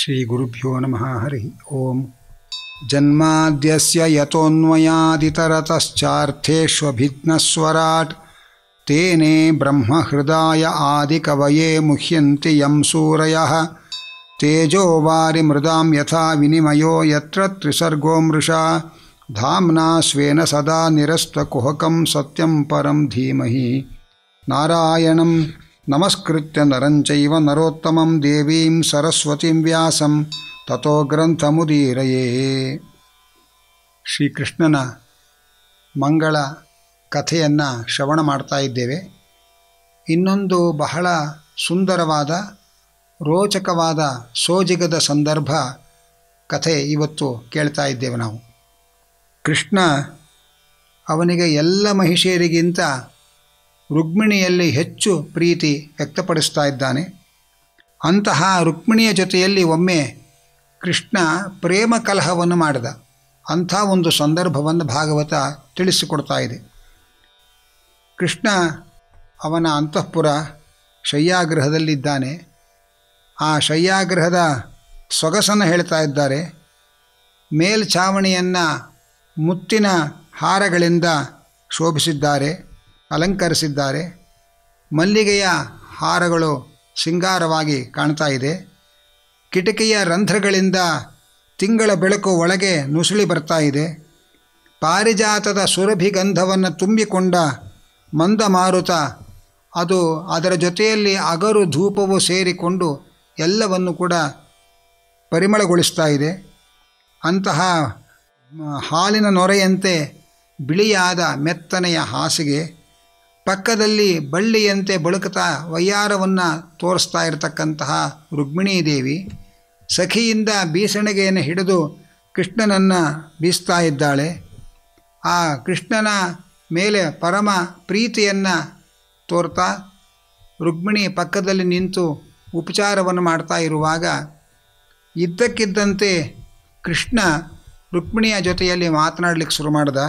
श्रीगुरुभ्यो नमः हरिः ओम् जन्माद्यस्य यतोऽन्वयादितरतश्चार्थेष्वभिघ्नस्वराट् तेने ब्रह्महृदाय आदिकवये मुह्यन्ति यं सूरयः तेजो वारिमृदां यथा विनिमयो यत्र त्रिसर्गो मृषा धाम्ना स्वेन सदा निरस्तकुहकं सत्यं परं धीमहि नारायणं नमस्कृत्य नरं चैव नरोत्तमं देवीं सरस्वतीं व्यासं ತಥೋ ಗ್ರಂಥಮುದೀರಯೇ ಶ್ರೀಕೃಷ್ಣನ ಮಂಗಳ ಕಥೆಯನ್ನು ಶ್ರವಣ ಮಾಡ್ತಾ ಇದ್ದೇವೆ ಇನ್ನೊಂದು ಬಹಳ ಸುಂದರವಾದ ರೋಚಕವಾದ ಸೋಜಿಗದ ಸಂದರ್ಭ ಕಥೆ ಇವತ್ತು ಕೇಳ್ತಾ ಇದ್ದೇವೆ ನಾವು ಕೃಷ್ಣ ಅವನಿಗೆ ಎಲ್ಲ ಮಹಿಷಿಯರಿಗಿಂತ ರುಕ್ಮಿಣಿಯಲ್ಲಿ ಹೆಚ್ಚು ಪ್ರೀತಿ ವ್ಯಕ್ತಪಡಿಸ್ತಾ ಇದ್ದಾನೆ ಅಂತಹ ರುಕ್ಮಿಣಿಯ ಜೊತೆಯಲ್ಲಿ ಒಮ್ಮೆ ಕೃಷ್ಣ ಪ್ರೇಮ ಕಲಹವನ್ನು ಮಾಡಿದ ಅಂಥ ಒಂದು ಸಂದರ್ಭವನ್ನು ಭಾಗವತ ತಿಳಿಸಿಕೊಡ್ತಾ ಇದೆ ಕೃಷ್ಣ ಅವನ ಅಂತಃಪುರ ಶಯ್ಯಾಗೃಹದಲ್ಲಿದ್ದಾನೆ ಆ ಶಯ್ಯಾಗೃಹದ ಸೊಗಸನ್ನು ಹೇಳ್ತಾ ಇದ್ದಾರೆ ಮೇಲ್ಛಾವಣಿಯನ್ನು ಮುತ್ತಿನ ಹಾರಗಳಿಂದ ಶೋಭಿಸಿದ್ದಾರೆ ಅಲಂಕರಿಸಿದ್ದಾರೆ ಮಲ್ಲಿಗೆಯ ಹಾರಗಳು ಸಿಂಗಾರವಾಗಿ ಕಾಣ್ತಾ ಇದೆ ಕಿಟಕಿಯ ರಂಧ್ರಗಳಿಂದ ತಿಂಗಳ ಬೆಳಕು ಒಳಗೆ ನುಸುಳಿ ಬರ್ತಾ ಇದೆ ಪಾರಿಜಾತದ ಸುರಭಿ ಗಂಧವನ್ನು ತುಂಬಿಕೊಂಡ ಮಂದ ಮಾರುತ ಅದು ಅದರ ಜೊತೆಯಲ್ಲಿ ಅಗರು ಧೂಪವು ಸೇರಿಕೊಂಡು ಎಲ್ಲವನ್ನು ಕೂಡ ಪರಿಮಳಗೊಳಿಸ್ತಾ ಇದೆ ಅಂತಹ ಹಾಲಿನ ನೊರೆಯಂತೆ ಬಿಳಿಯಾದ ಮೆತ್ತನೆಯ ಹಾಸಿಗೆ ಪಕ್ಕದಲ್ಲಿ ಬಳ್ಳಿಯಂತೆ ಬಳುಕುತ್ತಾ ವಯ್ಯಾರವನ್ನು ತೋರಿಸ್ತಾ ಇರತಕ್ಕಂತಹ ರುಕ್ಮಿಣೀ ದೇವಿ ಸಖಿಯಿಂದ ಬೀಸಣಿಗೆಯನ್ನು ಹಿಡಿದು ಕೃಷ್ಣನನ್ನು ಬೀಸ್ತಾ ಇದ್ದಾಳೆ ಆ ಕೃಷ್ಣನ ಮೇಲೆ ಪರಮ ಪ್ರೀತಿಯನ್ನು ತೋರ್ತಾ ರುಕ್ಮಿಣಿ ಪಕ್ಕದಲ್ಲಿ ನಿಂತು ಉಪಚಾರವನ್ನು ಮಾಡ್ತಾ ಇರುವಾಗ ಇದ್ದಕ್ಕಿದ್ದಂತೆ ಕೃಷ್ಣ ರುಕ್ಮಿಣಿಯ ಜೊತೆಯಲ್ಲಿ ಮಾತನಾಡಲಿಕ್ಕೆ ಶುರು ಮಾಡ್ದ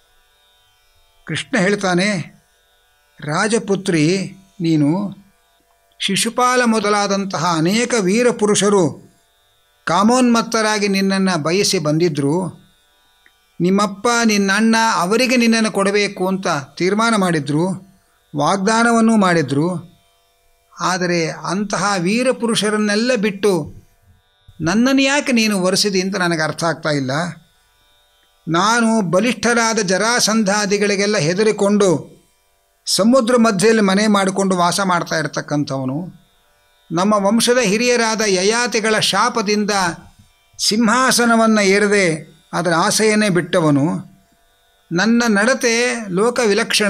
ಕೃಷ್ಣ ಹೇಳ್ತಾನೆ ರಾಜಪುತ್ರಿ ನೀನು ಶಿಶುಪಾಲ ಮೊದಲಾದಂತಹ ಅನೇಕ ವೀರ ಪುರುಷರು ಕಾಮೋನ್ಮತ್ತರಾಗಿ ನಿನ್ನನ್ನು ಬಯಸಿ ಬಂದಿದ್ದರು ನಿಮ್ಮಪ್ಪ ನಿನ್ನಣ್ಣ ಅವರಿಗೆ ನಿನ್ನನ್ನು ಕೊಡಬೇಕು ಅಂತ ತೀರ್ಮಾನ ಮಾಡಿದ್ರು ವಾಗ್ದಾನವನ್ನೂ ಮಾಡಿದ್ರು ಆದರೆ ಅಂತಹ ವೀರ ಪುರುಷರನ್ನೆಲ್ಲ ಬಿಟ್ಟು ನನ್ನನ್ನು ಯಾಕೆ ನೀನು ಒರೆಸಿದಿ ಅಂತ ನನಗೆ ಅರ್ಥ ಆಗ್ತಾ ಇಲ್ಲ ನಾನು ಬಲಿಷ್ಠರಾದ ಜರಾಸಂಧಾದಿಗಳಿಗೆಲ್ಲ ಹೆದರಿಕೊಂಡು ಸಮುದ್ರ ಮಧ್ಯದಲ್ಲಿ ಮನೆ ಮಾಡಿಕೊಂಡು ವಾಸ ಮಾಡ್ತಾ ಇರತಕ್ಕಂಥವನು ನಮ್ಮ ವಂಶದ ಹಿರಿಯರಾದ ಯಯಾತಿಗಳ ಶಾಪದಿಂದ ಸಿಂಹಾಸನವನ್ನು ಏರದೆ ಅದರ ಆಸೆಯನ್ನೇ ಬಿಟ್ಟವನು ನನ್ನ ನಡತೆ ಲೋಕ ವಿಲಕ್ಷಣ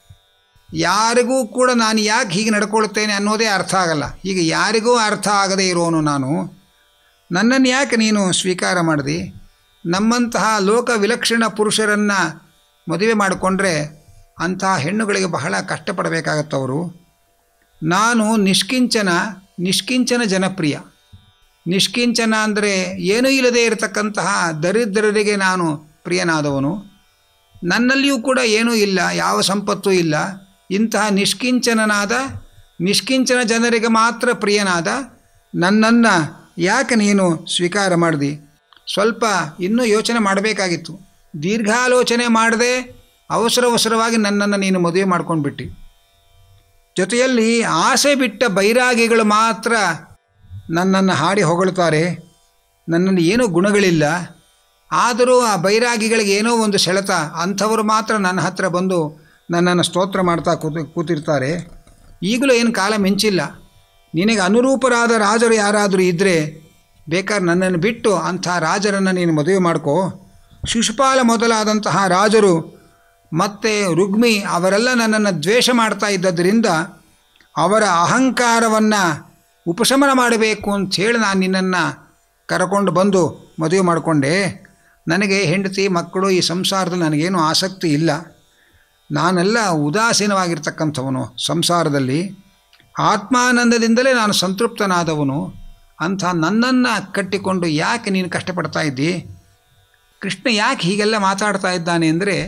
ಯಾರಿಗೂ ಕೂಡ ನಾನು ಯಾಕೆ ಹೀಗೆ ನಡ್ಕೊಳ್ತೇನೆ ಅನ್ನೋದೇ ಅರ್ಥ ಆಗಲ್ಲ ಈಗ ಯಾರಿಗೂ ಅರ್ಥ ಆಗದೇ ಇರೋನು ನಾನು ನನ್ನನ್ನು ಯಾಕೆ ನೀನು ಸ್ವೀಕಾರ ಮಾಡಿದಿ ನಮ್ಮಂತಹ ಲೋಕ ವಿಲಕ್ಷಣ ಪುರುಷರನ್ನು ಮದುವೆ ಮಾಡಿಕೊಂಡ್ರೆ ಅಂತಹ ಹೆಣ್ಣುಗಳಿಗೆ ಬಹಳ ಕಷ್ಟಪಡಬೇಕಾಗತ್ತವರು ನಾನು ನಿಷ್ಕಿಂಚನ ನಿಷ್ಕಿಂಚನ ಜನಪ್ರಿಯ ನಿಷ್ಕಿಂಚನ ಅಂದರೆ ಏನೂ ಇಲ್ಲದೆ ಇರತಕ್ಕಂತಹ ದರಿದ್ರರಿಗೆ ನಾನು ಪ್ರಿಯನಾದವನು ನನ್ನಲ್ಲಿಯೂ ಕೂಡ ಏನೂ ಇಲ್ಲ ಯಾವ ಸಂಪತ್ತೂ ಇಲ್ಲ ಇಂತಹ ನಿಷ್ಕಿಂಚನನಾದ ನಿಷ್ಕಿಂಚನ ಜನರಿಗೆ ಮಾತ್ರ ಪ್ರಿಯನಾದ ನನ್ನನ್ನು ಯಾಕೆ ನೀನು ಸ್ವೀಕಾರ ಮಾಡಿದಿ ಸ್ವಲ್ಪ ಇನ್ನೂ ಯೋಚನೆ ಮಾಡಬೇಕಾಗಿತ್ತು ದೀರ್ಘಾಲೋಚನೆ ಮಾಡದೆ ಅವಸರವಸರವಾಗಿ ನನ್ನನ್ನು ನೀನು ಮದುವೆ ಮಾಡ್ಕೊಂಡ್ಬಿಟ್ಟು ಜೊತೆಯಲ್ಲಿ ಆಸೆ ಬಿಟ್ಟ ಬೈರಾಗಿಗಳು ಮಾತ್ರ ನನ್ನನ್ನು ಹಾಡಿ ಹೊಗಳ್ತಾರೆ ನನ್ನಲ್ಲಿ ಏನೂ ಗುಣಗಳಿಲ್ಲ ಆದರೂ ಆ ಬೈರಾಗಿಗಳಿಗೆ ಏನೋ ಒಂದು ಸೆಳೆತ ಅಂಥವರು ಮಾತ್ರ ನನ್ನ ಹತ್ರ ಬಂದು ನನ್ನನ್ನು ಸ್ತೋತ್ರ ಮಾಡ್ತಾ ಕೂತು ಕೂತಿರ್ತಾರೆ ಈಗಲೂ ಏನು ಕಾಲ ಮಿಂಚಿಲ್ಲ ನಿನಗೆ ಅನುರೂಪರಾದ ರಾಜರು ಯಾರಾದರೂ ಇದ್ದರೆ ಬೇಕಾದ್ರೆ ನನ್ನನ್ನು ಬಿಟ್ಟು ಅಂಥ ರಾಜರನ್ನು ನೀನು ಮದುವೆ ಮಾಡ್ಕೋ ಶಿಶುಪಾಲ ಮೊದಲಾದಂತಹ ರಾಜರು ಮತ್ತು ರುಗ್ಮಿ ಅವರೆಲ್ಲ ನನ್ನನ್ನು ದ್ವೇಷ ಮಾಡ್ತಾ ಇದ್ದದ್ರಿಂದ ಅವರ ಅಹಂಕಾರವನ್ನು ಉಪಶಮನ ಮಾಡಬೇಕು ಅಂಥೇಳಿ ನಾನು ನಿನ್ನನ್ನು ಕರ್ಕೊಂಡು ಬಂದು ಮದುವೆ ಮಾಡಿಕೊಂಡೆ ನನಗೆ ಹೆಂಡತಿ ಮಕ್ಕಳು ಈ ಸಂಸಾರದಲ್ಲಿ ನನಗೇನು ಆಸಕ್ತಿ ಇಲ್ಲ ನಾನೆಲ್ಲ ಉದಾಸೀನವಾಗಿರ್ತಕ್ಕಂಥವನು ಸಂಸಾರದಲ್ಲಿ ಆತ್ಮಾನಂದದಿಂದಲೇ ನಾನು ಸಂತೃಪ್ತನಾದವನು ಅಂಥ ನನ್ನನ್ನು ಕಟ್ಟಿಕೊಂಡು ಯಾಕೆ ನೀನು ಕಷ್ಟಪಡ್ತಾ ಇದ್ದಿ ಕೃಷ್ಣ ಯಾಕೆ ಹೀಗೆಲ್ಲ ಮಾತಾಡ್ತಾ ಇದ್ದಾನೆ ಅಂದರೆ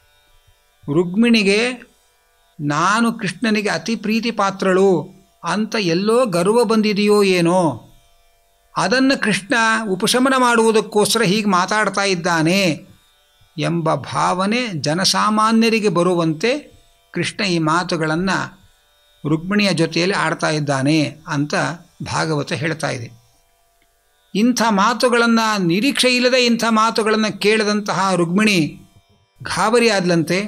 ರುಕ್ಮಿಣಿಗೆ ನಾನು ಕೃಷ್ಣನಿಗೆ ಅತಿ ಪ್ರೀತಿ ಪಾತ್ರಳು ಅಂತ ಎಲ್ಲೋ ಗರ್ವ ಬಂದಿದೆಯೋ ಏನೋ ಅದನ್ನು ಕೃಷ್ಣ ಉಪಶಮನ ಮಾಡುವುದಕ್ಕೋಸ್ಕರ ಹೀಗೆ ಮಾತಾಡ್ತಾ ಇದ್ದಾನೆ ಎಂಬ ಭಾವನೆ ಜನಸಾಮಾನ್ಯರಿಗೆ ಬರುವಂತೆ ಕೃಷ್ಣ ಈ ಮಾತುಗಳನ್ನು ರುಕ್ಮಿಣಿಯ ಜೊತೆಯಲ್ಲಿ ಆಡ್ತಾ ಇದ್ದಾನೆ ಅಂತ ಭಾಗವತ ಹೇಳ್ತಾ ಇದೆ ಇಂಥ ಮಾತುಗಳನ್ನು ನಿರೀಕ್ಷೆ ಇಲ್ಲದೆ ಇಂಥ ಮಾತುಗಳನ್ನು ಕೇಳಿದಂತಹ ರುಕ್ಮಿಣಿ ಗಾಬರಿ ಆದ್ಲಂತೆ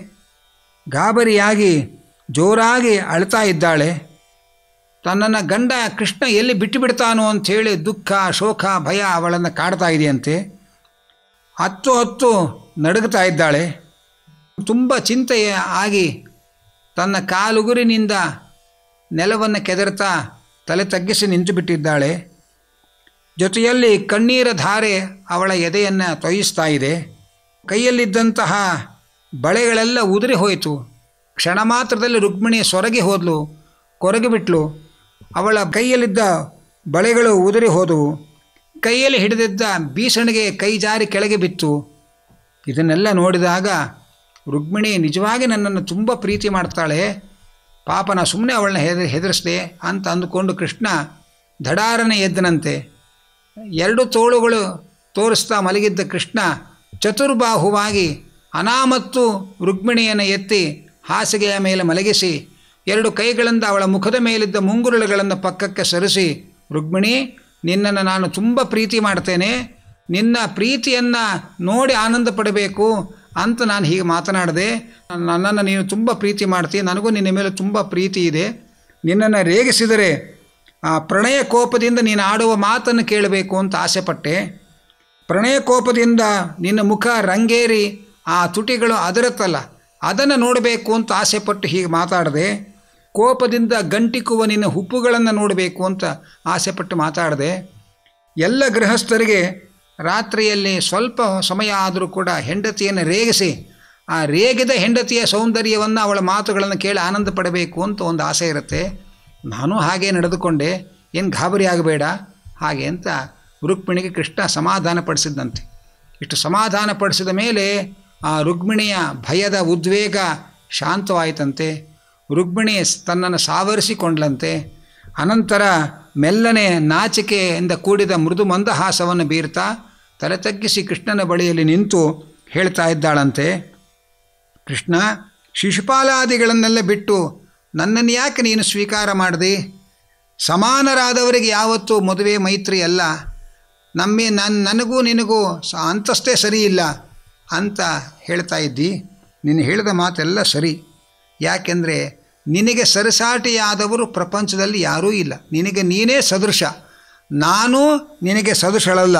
ಗಾಬರಿಯಾಗಿ ಜೋರಾಗಿ ಅಳ್ತಾ ಇದ್ದಾಳೆ ತನ್ನನ್ನು ಗಂಡ ಕೃಷ್ಣ ಎಲ್ಲಿ ಬಿಟ್ಟು ಬಿಡ್ತಾನೋ ಅಂಥೇಳಿ ದುಃಖ ಶೋಕ ಭಯ ಅವಳನ್ನು ಕಾಡ್ತಾ ಇದೆಯಂತೆ ಹತ್ತು ಹತ್ತು ನಡುಗ್ತಾ ಇದ್ದಾಳೆ ತುಂಬ ಚಿಂತೆ ಆಗಿ ತನ್ನ ಕಾಲುಗುರಿನಿಂದ ನೆಲವನ್ನು ಕೆದರ್ತಾ ತಲೆ ತಗ್ಗಿಸಿ ನಿಂತು ಬಿಟ್ಟಿದ್ದಾಳೆ ಜೊತೆಯಲ್ಲಿ ಕಣ್ಣೀರ ಧಾರೆ ಅವಳ ಎದೆಯನ್ನು ತೊಯಿಸ್ತಾ ಇದೆ ಕೈಯಲ್ಲಿದ್ದಂತಹ ಬಳೆಗಳೆಲ್ಲ ಉದುರಿ ಹೋಯಿತು ಕ್ಷಣ ಮಾತ್ರದಲ್ಲಿ ರುಕ್ಮಿಣಿ ಸೊರಗಿ ಹೋದ್ಲು ಕೊರಗಿಬಿಟ್ಲು ಅವಳ ಕೈಯಲ್ಲಿದ್ದ ಬಳೆಗಳು ಉದುರಿ ಹೋದವು ಕೈಯಲ್ಲಿ ಹಿಡಿದಿದ್ದ ಬೀಸಣಿಗೆ ಕೈ ಜಾರಿ ಕೆಳಗೆ ಬಿತ್ತು ಇದನ್ನೆಲ್ಲ ನೋಡಿದಾಗ ರುಕ್ಮಿಣಿ ನಿಜವಾಗಿ ನನ್ನನ್ನು ತುಂಬ ಪ್ರೀತಿ ಮಾಡ್ತಾಳೆ ಪಾಪ ನಾ ಸುಮ್ಮನೆ ಅವಳನ್ನ ಹೆದ ಹೆದರಿಸ್ದೆ ಅಂತ ಅಂದುಕೊಂಡು ಕೃಷ್ಣ ಧಡಾರನೆ ಎದ್ದನಂತೆ ಎರಡು ತೋಳುಗಳು ತೋರಿಸ್ತಾ ಮಲಗಿದ್ದ ಕೃಷ್ಣ ಚತುರ್ಬಾಹುವಾಗಿ ಅನಾಮತ್ತು ರುಕ್ಮಿಣಿಯನ್ನು ಎತ್ತಿ ಹಾಸಿಗೆಯ ಮೇಲೆ ಮಲಗಿಸಿ ಎರಡು ಕೈಗಳಿಂದ ಅವಳ ಮುಖದ ಮೇಲಿದ್ದ ಮುಂಗುರುಳುಗಳನ್ನು ಪಕ್ಕಕ್ಕೆ ಸರಿಸಿ ರುಕ್ಮಿಣಿ ನಿನ್ನನ್ನು ನಾನು ತುಂಬ ಪ್ರೀತಿ ಮಾಡ್ತೇನೆ ನಿನ್ನ ಪ್ರೀತಿಯನ್ನು ನೋಡಿ ಆನಂದ ಪಡಬೇಕು ಅಂತ ನಾನು ಹೀಗೆ ಮಾತನಾಡಿದೆ ನನ್ನನ್ನು ನೀನು ತುಂಬ ಪ್ರೀತಿ ಮಾಡ್ತೀಯ ನನಗೂ ನಿನ್ನ ಮೇಲೆ ತುಂಬ ಪ್ರೀತಿ ಇದೆ ನಿನ್ನನ್ನು ರೇಗಿಸಿದರೆ ಆ ಪ್ರಣಯ ಕೋಪದಿಂದ ನೀನು ಆಡುವ ಮಾತನ್ನು ಕೇಳಬೇಕು ಅಂತ ಆಸೆಪಟ್ಟೆ ಪ್ರಣಯ ಕೋಪದಿಂದ ನಿನ್ನ ಮುಖ ರಂಗೇರಿ ಆ ತುಟಿಗಳು ಅದರತ್ತಲ್ಲ ಅದನ್ನು ನೋಡಬೇಕು ಅಂತ ಆಸೆಪಟ್ಟು ಹೀಗೆ ಮಾತಾಡಿದೆ ಕೋಪದಿಂದ ಗಂಟಿಕುವ ನಿನ್ನ ಹುಪ್ಪುಗಳನ್ನು ನೋಡಬೇಕು ಅಂತ ಆಸೆಪಟ್ಟು ಮಾತಾಡಿದೆ ಎಲ್ಲ ಗೃಹಸ್ಥರಿಗೆ ರಾತ್ರಿಯಲ್ಲಿ ಸ್ವಲ್ಪ ಸಮಯ ಆದರೂ ಕೂಡ ಹೆಂಡತಿಯನ್ನು ರೇಗಿಸಿ ಆ ರೇಗಿದ ಹೆಂಡತಿಯ ಸೌಂದರ್ಯವನ್ನು ಅವಳ ಮಾತುಗಳನ್ನು ಕೇಳಿ ಆನಂದ ಪಡಬೇಕು ಅಂತ ಒಂದು ಆಸೆ ಇರುತ್ತೆ ನಾನು ಹಾಗೆ ನಡೆದುಕೊಂಡೆ ಏನು ಗಾಬರಿ ಆಗಬೇಡ ಹಾಗೆ ಅಂತ ರುಕ್ಮಿಣಿಗೆ ಕೃಷ್ಣ ಸಮಾಧಾನ ಪಡಿಸಿದ್ದಂತೆ ಇಷ್ಟು ಸಮಾಧಾನ ಪಡಿಸಿದ ಮೇಲೆ ಆ ರುಕ್ಮಿಣಿಯ ಭಯದ ಉದ್ವೇಗ ಶಾಂತವಾಯಿತಂತೆ ರುಕ್ಮಿಣಿ ತನ್ನನ್ನು ಸಾವರಿಸಿಕೊಂಡ್ಲಂತೆ ಅನಂತರ ಮೆಲ್ಲನೆ ನಾಚಿಕೆಯಿಂದ ಕೂಡಿದ ಮೃದು ಮಂದಹಾಸವನ್ನು ಬೀರ್ತಾ ತಲೆ ತಗ್ಗಿಸಿ ಕೃಷ್ಣನ ಬಳಿಯಲ್ಲಿ ನಿಂತು ಹೇಳ್ತಾ ಇದ್ದಾಳಂತೆ ಕೃಷ್ಣ ಶಿಶುಪಾಲಾದಿಗಳನ್ನೆಲ್ಲ ಬಿಟ್ಟು ನನ್ನನ್ನು ಯಾಕೆ ನೀನು ಸ್ವೀಕಾರ ಮಾಡಿದೆ ಸಮಾನರಾದವರಿಗೆ ಯಾವತ್ತೂ ಮದುವೆ ಮೈತ್ರಿ ಅಲ್ಲ ನಮ್ಮೆ ನನ್ನ ನನಗೂ ನಿನಗೂ ಸ ಅಂತಸ್ತೇ ಸರಿ ಇಲ್ಲ ಅಂತ ಹೇಳ್ತಾ ಇದ್ದಿ ನೀನು ಹೇಳಿದ ಮಾತೆಲ್ಲ ಸರಿ ಯಾಕೆಂದರೆ ನಿನಗೆ ಸರಿಸಾಟಿಯಾದವರು ಪ್ರಪಂಚದಲ್ಲಿ ಯಾರೂ ಇಲ್ಲ ನಿನಗೆ ನೀನೇ ಸದೃಶ ನಾನು ನಿನಗೆ ಸದೃಶಳಲ್ಲ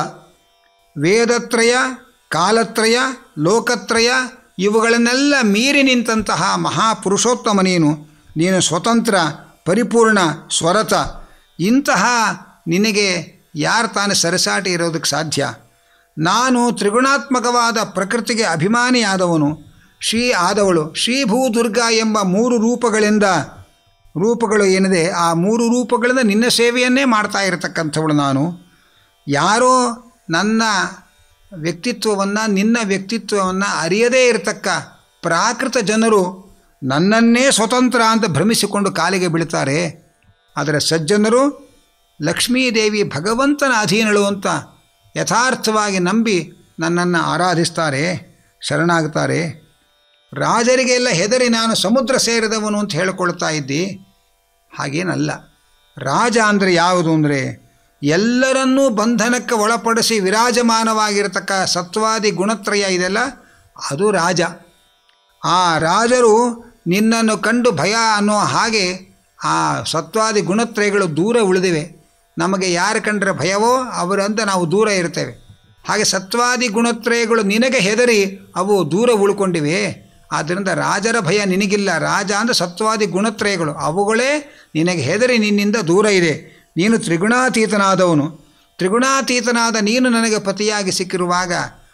ವೇದತ್ರಯ ಕಾಲತ್ರಯ ಲೋಕತ್ರಯ ಇವುಗಳನ್ನೆಲ್ಲ ಮೀರಿ ನಿಂತಹ ಮಹಾಪುರುಷೋತ್ತಮ ನೀನು ನೀನು ಸ್ವತಂತ್ರ ಪರಿಪೂರ್ಣ ಸ್ವರತ ಇಂತಹ ನಿನಗೆ ಯಾರು ತಾನು ಸರಿಸಾಟಿ ಇರೋದಕ್ಕೆ ಸಾಧ್ಯ ನಾನು ತ್ರಿಗುಣಾತ್ಮಕವಾದ ಪ್ರಕೃತಿಗೆ ಅಭಿಮಾನಿಯಾದವನು ಶ್ರೀ ಆದವಳು ಶ್ರೀಭೂ ದುರ್ಗಾ ಎಂಬ ಮೂರು ರೂಪಗಳಿಂದ ರೂಪಗಳು ಏನಿದೆ ಆ ಮೂರು ರೂಪಗಳಿಂದ ನಿನ್ನ ಸೇವೆಯನ್ನೇ ಮಾಡ್ತಾ ಇರತಕ್ಕಂಥವಳು ನಾನು ಯಾರೋ ನನ್ನ ವ್ಯಕ್ತಿತ್ವವನ್ನು ನಿನ್ನ ವ್ಯಕ್ತಿತ್ವವನ್ನು ಅರಿಯದೇ ಇರತಕ್ಕ ಪ್ರಾಕೃತ ಜನರು ನನ್ನನ್ನೇ ಸ್ವತಂತ್ರ ಅಂತ ಭ್ರಮಿಸಿಕೊಂಡು ಕಾಲಿಗೆ ಬೀಳ್ತಾರೆ ಆದರೆ ಸಜ್ಜನರು ಲಕ್ಷ್ಮೀದೇವಿ ಭಗವಂತನ ಅಧೀನಳು ಅಂತ ಯಥಾರ್ಥವಾಗಿ ನಂಬಿ ನನ್ನನ್ನು ಆರಾಧಿಸ್ತಾರೆ ಶರಣಾಗ್ತಾರೆ ರಾಜರಿಗೆಲ್ಲ ಹೆದರಿ ನಾನು ಸಮುದ್ರ ಸೇರಿದವನು ಅಂತ ಹೇಳಿಕೊಳ್ತಾ ಇದ್ದಿ ಹಾಗೇನಲ್ಲ ರಾಜ ಅಂದರೆ ಯಾವುದು ಅಂದರೆ ಎಲ್ಲರನ್ನೂ ಬಂಧನಕ್ಕೆ ಒಳಪಡಿಸಿ ವಿರಾಜಮಾನವಾಗಿರತಕ್ಕ ಸತ್ವಾದಿ ಗುಣತ್ರಯ ಇದೆಲ್ಲ ಅದು ರಾಜ ಆ ರಾಜರು ನಿನ್ನನ್ನು ಕಂಡು ಭಯ ಅನ್ನೋ ಹಾಗೆ ಆ ಸತ್ವಾದಿ ಗುಣತ್ರಯಗಳು ದೂರ ಉಳಿದಿವೆ ನಮಗೆ ಯಾರು ಕಂಡ್ರೆ ಭಯವೋ ಅವರಂತ ನಾವು ದೂರ ಇರ್ತೇವೆ ಹಾಗೆ ಸತ್ವಾದಿ ಗುಣತ್ರಯಗಳು ನಿನಗೆ ಹೆದರಿ ಅವು ದೂರ ಉಳ್ಕೊಂಡಿವೆ ಆದ್ದರಿಂದ ರಾಜರ ಭಯ ನಿನಗಿಲ್ಲ ರಾಜ ಅಂದರೆ ಸತ್ವಾದಿ ಗುಣತ್ರಯಗಳು ಅವುಗಳೇ ನಿನಗೆ ಹೆದರಿ ನಿನ್ನಿಂದ ದೂರ ಇದೆ ನೀನು ತ್ರಿಗುಣಾತೀತನಾದವನು ತ್ರಿಗುಣಾತೀತನಾದ ನೀನು ನನಗೆ ಪತಿಯಾಗಿ ಸಿಕ್ಕಿರುವಾಗ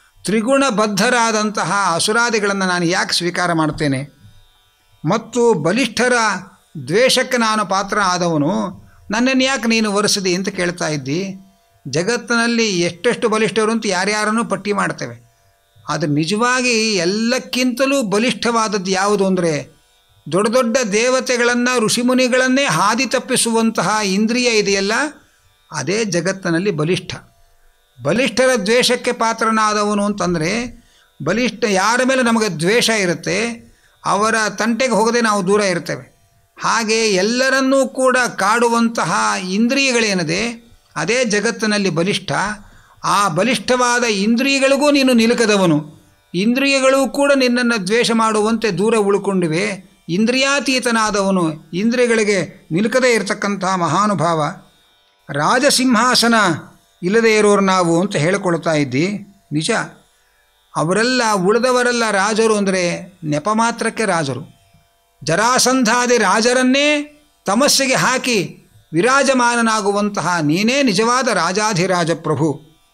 ತ್ರಿಗುಣಬದ್ಧರಾದಂತಹ ಅಸುರಾದಿಗಳನ್ನು ನಾನು ಯಾಕೆ ಸ್ವೀಕಾರ ಮಾಡ್ತೇನೆ ಮತ್ತು ಬಲಿಷ್ಠರ ದ್ವೇಷಕ್ಕೆ ನಾನು ಪಾತ್ರ ಆದವನು ನನ್ನನ್ನು ಯಾಕೆ ನೀನು ಒರೆಸಿದಿ ಅಂತ ಕೇಳ್ತಾ ಇದ್ದಿ ಜಗತ್ತಿನಲ್ಲಿ ಎಷ್ಟೆಷ್ಟು ಬಲಿಷ್ಠರು ಅಂತ ಯಾರ್ಯಾರನ್ನೂ ಪಟ್ಟಿ ಮಾಡ್ತೇವೆ ಆದರೆ ನಿಜವಾಗಿ ಎಲ್ಲಕ್ಕಿಂತಲೂ ಬಲಿಷ್ಠವಾದದ್ದು ಯಾವುದು ಅಂದರೆ ದೊಡ್ಡ ದೊಡ್ಡ ದೇವತೆಗಳನ್ನು ಋಷಿಮುನಿಗಳನ್ನೇ ಹಾದಿ ತಪ್ಪಿಸುವಂತಹ ಇಂದ್ರಿಯ ಇದೆಯಲ್ಲ ಅದೇ ಜಗತ್ತಿನಲ್ಲಿ ಬಲಿಷ್ಠ ಬಲಿಷ್ಠರ ದ್ವೇಷಕ್ಕೆ ಪಾತ್ರನಾದವನು ಅಂತಂದರೆ ಬಲಿಷ್ಠ ಯಾರ ಮೇಲೆ ನಮಗೆ ದ್ವೇಷ ಇರುತ್ತೆ ಅವರ ತಂಟೆಗೆ ಹೋಗದೆ ನಾವು ದೂರ ಇರ್ತೇವೆ ಹಾಗೆ ಎಲ್ಲರನ್ನೂ ಕೂಡ ಕಾಡುವಂತಹ ಇಂದ್ರಿಯಗಳೇನಿದೆ ಅದೇ ಜಗತ್ತಿನಲ್ಲಿ ಬಲಿಷ್ಠ ಆ ಬಲಿಷ್ಠವಾದ ಇಂದ್ರಿಯಗಳಿಗೂ ನೀನು ನಿಲುಕದವನು ಇಂದ್ರಿಯಗಳು ಕೂಡ ನಿನ್ನನ್ನು ದ್ವೇಷ ಮಾಡುವಂತೆ ದೂರ ಉಳ್ಕೊಂಡಿವೆ ಇಂದ್ರಿಯಾತೀತನಾದವನು ಇಂದ್ರಿಯಗಳಿಗೆ ನಿಲುಕದೇ ಇರತಕ್ಕಂತಹ ಮಹಾನುಭಾವ ರಾಜಸಿಂಹಾಸನ ಇಲ್ಲದೇ ಇರೋರು ನಾವು ಅಂತ ಹೇಳಿಕೊಳ್ತಾ ಇದ್ದಿ ನಿಜ ಅವರೆಲ್ಲ ಉಳಿದವರೆಲ್ಲ ರಾಜರು ಅಂದರೆ ನೆಪ ಮಾತ್ರಕ್ಕೆ ರಾಜರು ಜರಾಸಂಧಾದಿ ರಾಜರನ್ನೇ ತಮಸ್ಸಿಗೆ ಹಾಕಿ ವಿರಾಜಮಾನನಾಗುವಂತಹ ನೀನೇ ನಿಜವಾದ ರಾಜಾಧಿರಾಜ ಪ್ರಭು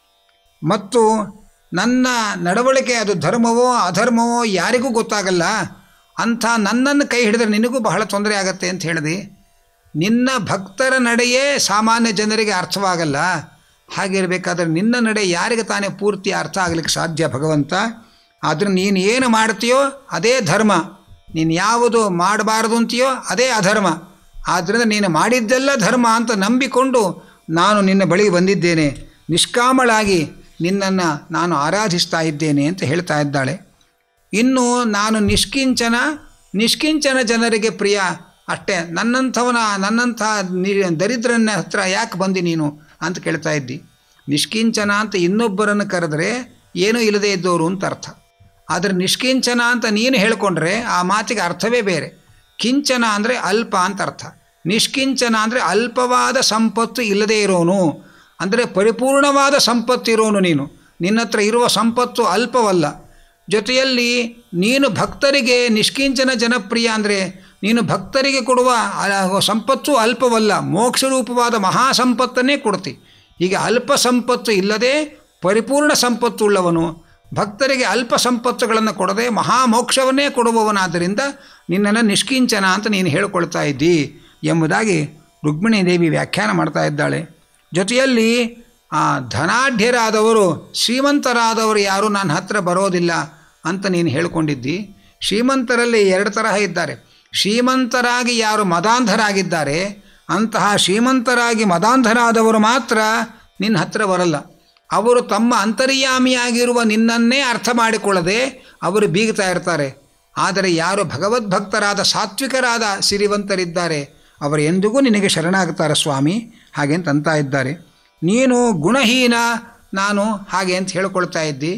ಮತ್ತು ನನ್ನ ನಡವಳಿಕೆ ಅದು ಧರ್ಮವೋ ಅಧರ್ಮವೋ ಯಾರಿಗೂ ಗೊತ್ತಾಗಲ್ಲ ಅಂಥ ನನ್ನನ್ನು ಕೈ ಹಿಡಿದ್ರೆ ನಿನಗೂ ಬಹಳ ತೊಂದರೆ ಆಗತ್ತೆ ಅಂತ ಹೇಳಿದೆ ನಿನ್ನ ಭಕ್ತರ ನಡೆಯೇ ಸಾಮಾನ್ಯ ಜನರಿಗೆ ಅರ್ಥವಾಗಲ್ಲ ಹಾಗಿರಬೇಕಾದ್ರೆ ನಿನ್ನ ನಡೆ ಯಾರಿಗೆ ತಾನೇ ಪೂರ್ತಿ ಅರ್ಥ ಆಗಲಿಕ್ಕೆ ಸಾಧ್ಯ ಭಗವಂತ ಆದರೆ ನೀನು ಏನು ಮಾಡ್ತೀಯೋ ಅದೇ ಧರ್ಮ ನೀನು ಯಾವುದು ಮಾಡಬಾರ್ದು ಅಂತೀಯೋ ಅದೇ ಅಧರ್ಮ ಆದ್ದರಿಂದ ನೀನು ಮಾಡಿದ್ದೆಲ್ಲ ಧರ್ಮ ಅಂತ ನಂಬಿಕೊಂಡು ನಾನು ನಿನ್ನ ಬಳಿಗೆ ಬಂದಿದ್ದೇನೆ ನಿಷ್ಕಾಮಳಾಗಿ ನಿನ್ನನ್ನು ನಾನು ಆರಾಧಿಸ್ತಾ ಇದ್ದೇನೆ ಅಂತ ಹೇಳ್ತಾ ಇದ್ದಾಳೆ ಇನ್ನು ನಾನು ನಿಷ್ಕಿಂಚನ ನಿಷ್ಕಿಂಚನ ಜನರಿಗೆ ಪ್ರಿಯ ಅಷ್ಟೇ ನನ್ನಂಥವನ ನನ್ನಂಥ ನಿ ದರಿದ್ರನ ಹತ್ರ ಯಾಕೆ ಬಂದಿ ನೀನು ಅಂತ ಕೇಳ್ತಾ ಇದ್ದಿ ನಿಷ್ಕಿಂಚನ ಅಂತ ಇನ್ನೊಬ್ಬರನ್ನು ಕರೆದ್ರೆ ಏನೂ ಇಲ್ಲದೇ ಇದ್ದವರು ಅಂತ ಅರ್ಥ ಆದರೆ ನಿಷ್ಕಿಂಚನ ಅಂತ ನೀನು ಹೇಳ್ಕೊಂಡ್ರೆ ಆ ಮಾತಿಗೆ ಅರ್ಥವೇ ಬೇರೆ ಕಿಂಚನ ಅಂದರೆ ಅಲ್ಪ ಅಂತ ಅರ್ಥ ನಿಷ್ಕಿಂಚನ ಅಂದರೆ ಅಲ್ಪವಾದ ಸಂಪತ್ತು ಇಲ್ಲದೇ ಇರೋನು ಅಂದರೆ ಪರಿಪೂರ್ಣವಾದ ಸಂಪತ್ತು ಇರೋನು ನೀನು ನಿನ್ನ ಹತ್ರ ಇರುವ ಸಂಪತ್ತು ಅಲ್ಪವಲ್ಲ ಜೊತೆಯಲ್ಲಿ ನೀನು ಭಕ್ತರಿಗೆ ನಿಷ್ಕಿಂಚನ ಜನಪ್ರಿಯ ಅಂದರೆ ನೀನು ಭಕ್ತರಿಗೆ ಕೊಡುವ ಆ ಸಂಪತ್ತು ಅಲ್ಪವಲ್ಲ ಮೋಕ್ಷ ರೂಪವಾದ ಮಹಾ ಸಂಪತ್ತನ್ನೇ ಕೊಡ್ತಿ ಹೀಗೆ ಅಲ್ಪ ಸಂಪತ್ತು ಇಲ್ಲದೆ ಪರಿಪೂರ್ಣ ಸಂಪತ್ತುಳ್ಳವನು ಭಕ್ತರಿಗೆ ಅಲ್ಪ ಸಂಪತ್ತುಗಳನ್ನು ಕೊಡದೆ ಮಹಾಮೋಕ್ಷವನ್ನೇ ಕೊಡುವವನಾದ್ದರಿಂದ ನಿನ್ನನ್ನು ನಿಷ್ಕಿಂಚನ ಅಂತ ನೀನು ಹೇಳ್ಕೊಳ್ತಾ ಇದ್ದಿ ಎಂಬುದಾಗಿ ರುಕ್ಮಿಣಿ ದೇವಿ ವ್ಯಾಖ್ಯಾನ ಮಾಡ್ತಾ ಇದ್ದಾಳೆ ಜೊತೆಯಲ್ಲಿ ಆ ಧನಾಢ್ಯರಾದವರು ಶ್ರೀಮಂತರಾದವರು ಯಾರೂ ನನ್ನ ಹತ್ರ ಬರೋದಿಲ್ಲ ಅಂತ ನೀನು ಹೇಳ್ಕೊಂಡಿದ್ದಿ ಶ್ರೀಮಂತರಲ್ಲಿ ಎರಡು ತರಹ ಇದ್ದಾರೆ ಶ್ರೀಮಂತರಾಗಿ ಯಾರು ಮದಾಂಧರಾಗಿದ್ದಾರೆ ಅಂತಹ ಶ್ರೀಮಂತರಾಗಿ ಮದಾಂಧರಾದವರು ಮಾತ್ರ ನಿನ್ನ ಹತ್ರ ಬರಲ್ಲ ಅವರು ತಮ್ಮ ಅಂತರ್ಯಾಮಿಯಾಗಿರುವ ನಿನ್ನನ್ನೇ ಅರ್ಥ ಮಾಡಿಕೊಳ್ಳದೆ ಅವರು ಬೀಗ್ತಾ ಇರ್ತಾರೆ ಆದರೆ ಯಾರು ಭಗವದ್ಭಕ್ತರಾದ ಸಾತ್ವಿಕರಾದ ಸಿರಿವಂತರಿದ್ದಾರೆ ಅವರು ಎಂದಿಗೂ ನಿನಗೆ ಶರಣಾಗ್ತಾರೆ ಸ್ವಾಮಿ ಹಾಗೆ ಅಂತ ಅಂತ ಇದ್ದಾರೆ ನೀನು ಗುಣಹೀನ ನಾನು ಹಾಗೆ ಅಂತ ಹೇಳ್ಕೊಳ್ತಾ ಇದ್ದಿ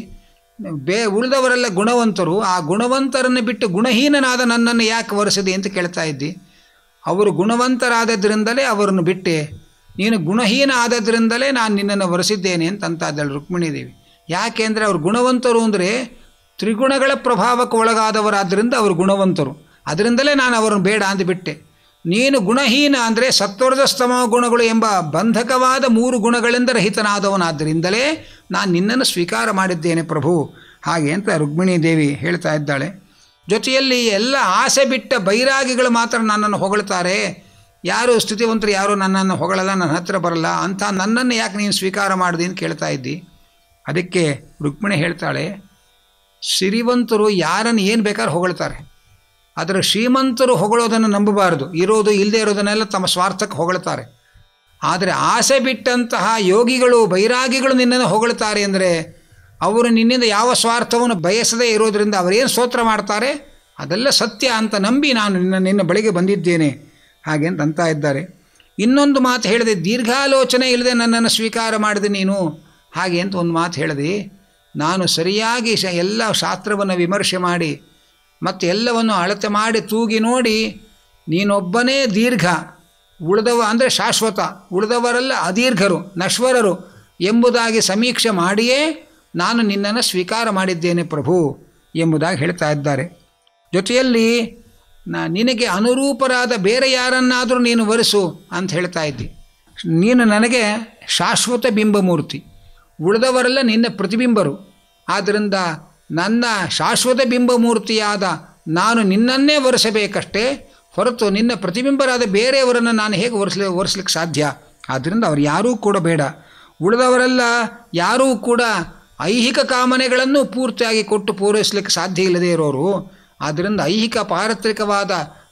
ಬೇ ಉಳಿದವರೆಲ್ಲ ಗುಣವಂತರು ಆ ಗುಣವಂತರನ್ನು ಬಿಟ್ಟು ಗುಣಹೀನನಾದ ನನ್ನನ್ನು ಯಾಕೆ ವರಿಸಿದೆ ಅಂತ ಕೇಳ್ತಾ ಇದ್ದಿ ಅವರು ಗುಣವಂತರಾದದ್ರಿಂದಲೇ ಅವರನ್ನು ಬಿಟ್ಟೆ ನೀನು ಗುಣಹೀನ ಆದದ್ರಿಂದಲೇ ನಾನು ನಿನ್ನನ್ನು ವರೆಸಿದ್ದೇನೆ ಅಂತ ಅಂತ ಇದ್ದಾಳೆ ರುಕ್ಮಿಣಿ ದೇವಿ ಯಾಕೆ ಅಂದರೆ ಅವ್ರು ಗುಣವಂತರು ಅಂದರೆ ತ್ರಿಗುಣಗಳ ಪ್ರಭಾವಕ್ಕೆ ಒಳಗಾದವರಾದ್ದರಿಂದ ಅವರು ಗುಣವಂತರು ಅದರಿಂದಲೇ ನಾನು ಅವರನ್ನು ಬೇಡ ಅಂದುಬಿಟ್ಟೆ ನೀನು ಗುಣಹೀನ ಅಂದರೆ ಸತ್ವರದ ಸ್ತಮ ಗುಣಗಳು ಎಂಬ ಬಂಧಕವಾದ ಮೂರು ಗುಣಗಳಿಂದ ರಹಿತನಾದವನಾದ್ದರಿಂದಲೇ ನಾನು ನಿನ್ನನ್ನು ಸ್ವೀಕಾರ ಮಾಡಿದ್ದೇನೆ ಪ್ರಭು ಹಾಗೆ ಅಂತ ರುಕ್ಮಿಣಿ ದೇವಿ ಹೇಳ್ತಾ ಇದ್ದಾಳೆ ಜೊತೆಯಲ್ಲಿ ಎಲ್ಲ ಆಸೆ ಬಿಟ್ಟ ಬೈರಾಗಿಗಳು ಮಾತ್ರ ನನ್ನನ್ನು ಹೊಗಳ್ತಾರೆ ಯಾರು ಸ್ಥಿತಿವಂತರು ಯಾರು ನನ್ನನ್ನು ಹೊಗಳಲ್ಲ ನನ್ನ ಹತ್ರ ಬರಲ್ಲ ಅಂಥ ನನ್ನನ್ನು ಯಾಕೆ ನೀನು ಸ್ವೀಕಾರ ಮಾಡಿದೆ ಅಂತ ಕೇಳ್ತಾ ಇದ್ದಿ ಅದಕ್ಕೆ ರುಕ್ಮಿಣಿ ಹೇಳ್ತಾಳೆ ಸಿರಿವಂತರು ಯಾರನ್ನು ಏನು ಬೇಕಾದ್ರೂ ಹೊಗಳ್ತಾರೆ ಆದರೆ ಶ್ರೀಮಂತರು ಹೊಗಳೋದನ್ನು ನಂಬಬಾರದು ಇರೋದು ಇಲ್ಲದೆ ಇರೋದನ್ನೆಲ್ಲ ತಮ್ಮ ಸ್ವಾರ್ಥಕ್ಕೆ ಹೊಗಳ್ತಾರೆ ಆದರೆ ಆಸೆ ಬಿಟ್ಟಂತಹ ಯೋಗಿಗಳು ಬೈರಾಗಿಗಳು ನಿನ್ನನ್ನು ಹೊಗಳ್ತಾರೆ ಅಂದರೆ ಅವರು ನಿನ್ನಿಂದ ಯಾವ ಸ್ವಾರ್ಥವನ್ನು ಬಯಸದೇ ಇರೋದರಿಂದ ಅವರೇನು ಸ್ತೋತ್ರ ಮಾಡ್ತಾರೆ ಅದೆಲ್ಲ ಸತ್ಯ ಅಂತ ನಂಬಿ ನಾನು ನಿನ್ನ ನಿನ್ನ ಬಳಿಗೆ ಬಂದಿದ್ದೇನೆ ಹಾಗೆ ಅಂತ ಅಂತ ಇದ್ದಾರೆ ಇನ್ನೊಂದು ಮಾತು ಹೇಳಿದೆ ದೀರ್ಘಾಲೋಚನೆ ಇಲ್ಲದೆ ನನ್ನನ್ನು ಸ್ವೀಕಾರ ಮಾಡಿದೆ ನೀನು ಹಾಗೆ ಅಂತ ಒಂದು ಮಾತು ಹೇಳಿದೆ ನಾನು ಸರಿಯಾಗಿ ಶ ಎಲ್ಲ ಶಾಸ್ತ್ರವನ್ನು ವಿಮರ್ಶೆ ಮಾಡಿ ಮತ್ತು ಎಲ್ಲವನ್ನು ಅಳತೆ ಮಾಡಿ ತೂಗಿ ನೋಡಿ ನೀನೊಬ್ಬನೇ ದೀರ್ಘ ಉಳಿದವ ಅಂದರೆ ಶಾಶ್ವತ ಉಳಿದವರೆಲ್ಲ ಅದೀರ್ಘರು ನಶ್ವರರು ಎಂಬುದಾಗಿ ಸಮೀಕ್ಷೆ ಮಾಡಿಯೇ ನಾನು ನಿನ್ನನ್ನು ಸ್ವೀಕಾರ ಮಾಡಿದ್ದೇನೆ ಪ್ರಭು ಎಂಬುದಾಗಿ ಹೇಳ್ತಾ ಇದ್ದಾರೆ ಜೊತೆಯಲ್ಲಿ ನಾ ನಿನಗೆ ಅನುರೂಪರಾದ ಬೇರೆ ಯಾರನ್ನಾದರೂ ನೀನು ವರಿಸು ಅಂತ ಹೇಳ್ತಾ ಇದ್ದಿ ನೀನು ನನಗೆ ಶಾಶ್ವತ ಬಿಂಬಮೂರ್ತಿ ಉಳಿದವರೆಲ್ಲ ನಿನ್ನ ಪ್ರತಿಬಿಂಬರು ಆದ್ದರಿಂದ ನನ್ನ ಶಾಶ್ವತ ಬಿಂಬಮೂರ್ತಿಯಾದ ನಾನು ನಿನ್ನನ್ನೇ ಒರೆಸಬೇಕಷ್ಟೇ ಹೊರತು ನಿನ್ನ ಪ್ರತಿಬಿಂಬರಾದ ಬೇರೆಯವರನ್ನು ನಾನು ಹೇಗೆ ಒರೆಸ್ಲಿ ಒರೆಸ್ಲಿಕ್ಕೆ ಸಾಧ್ಯ ಆದ್ದರಿಂದ ಅವ್ರು ಯಾರೂ ಕೂಡ ಬೇಡ ಉಳಿದವರೆಲ್ಲ ಯಾರೂ ಕೂಡ ಐಹಿಕ ಕಾಮನೆಗಳನ್ನು ಪೂರ್ತಿಯಾಗಿ ಕೊಟ್ಟು ಪೂರೈಸಲಿಕ್ಕೆ ಸಾಧ್ಯ ಇಲ್ಲದೇ ಇರೋರು ಆದ್ದರಿಂದ ಐಹಿಕ ಪಾರತ್ರಿಕವಾದ